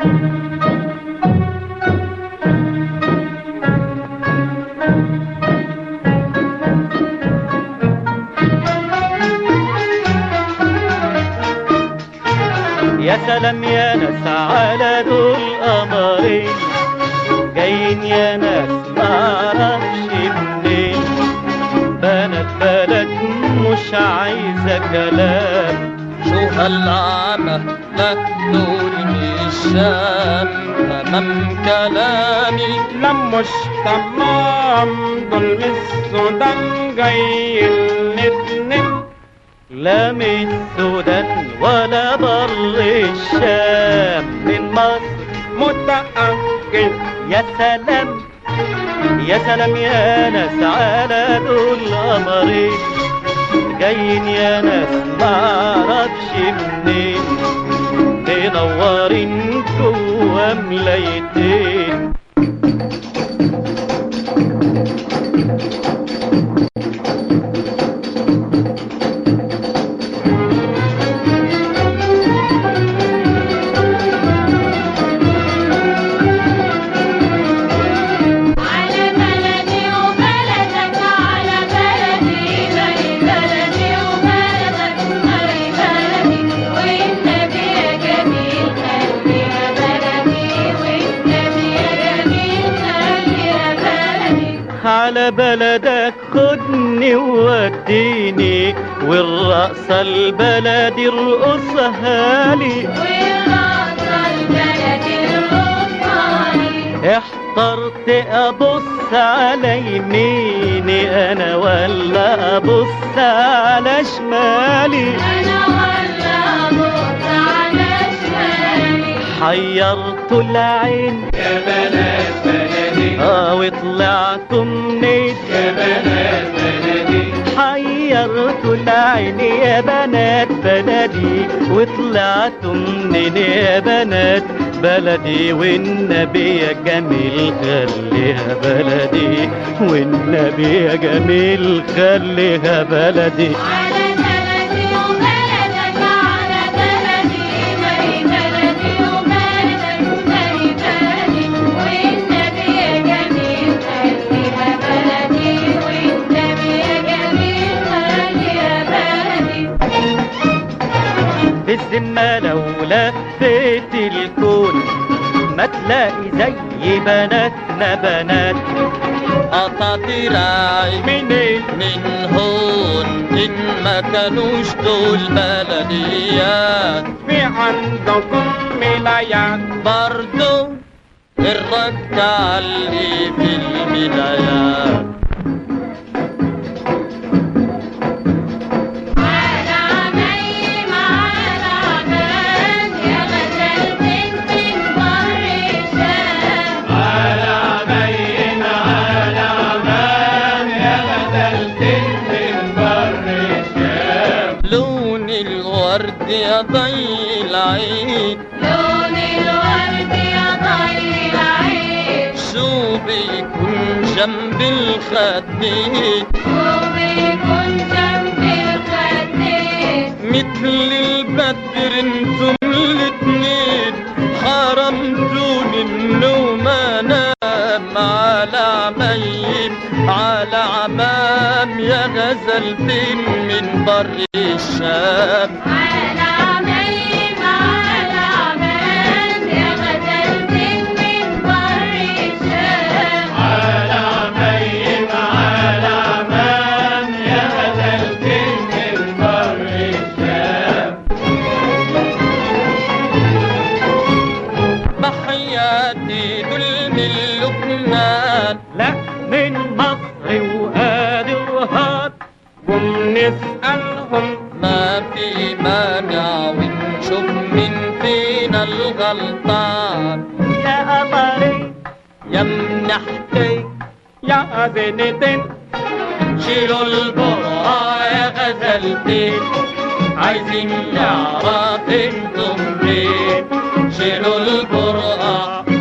يا سلام يا ناس على دول قمرين جايين يا ناس معرفش منين بنات بلد مش عايزة كلام شو هالعمى مقتول الشام أمام كلامي لا مش تمام دول من السودان جايين الاتنين لا من السودان ولا بر الشام من مصر متأكد يا سلام يا سلام يا ناس على دول قمرين جايين يا ناس معرفش منين منورين جوا ملايتين على بلدي وبلدك على بلدي زي بلدي وبلدك زي بلدي والنبي يا جميل خليها بلدي والنبي يا جميل خليها بلدي على بلدك خدني ووديني والرقصة البلدي ارقصها لي والرقصة البلدي الرصاني احترت ابص على يميني انا ولا ابص على شمالي أنا ولا أبص على شمالي حيرت العين يا بنات بلدي اه وطلعت منين يا بنات بلدي حيرت العين يا بنات بلدي وطلعت منين يا بنات بلدي والنبي يا جميل خليها بلدي والنبي يا جميل خليها بلدي على بلدي وبلدك على بلدي زي بلدي وبلدك زي بلدي والنبي يا جميل خليها بلدي والنبي يا جميل خليها بلدي بالذمة لو لفيت الكون ما تلاقي زي بناتنا بنات قطع دراعي منين من هون إن ما كانوش دول بلديات في عندكم ملايات برضو الرد علي في الملايات على عمي على عمان يا غزل بنت بر الشام على عمين على عمان يا غزلت من بر الشام لون الورد يا ضي العيد لون الورد يا ضي العين شو بيكون جنب الخدين وبيكون جنب الخدين مثل البدر انتم الاتنين حرمتوني النوم انام على عمايم على عمام يا غزلتين من بر الشام على عمي على عمان يا غزل بنت بر الشام على عمين على عمان يا غزلت من بر الشام بحياتي دول من لبنان لا من مصر وادي وهات قم نسألهم ما في مانع ونشوف مين فينا الغلطان يا قمري يا منحتي يا زينتين شيلوا البرقع يا غزلتين عايزين نعرف انتم فين شيلوا البرقع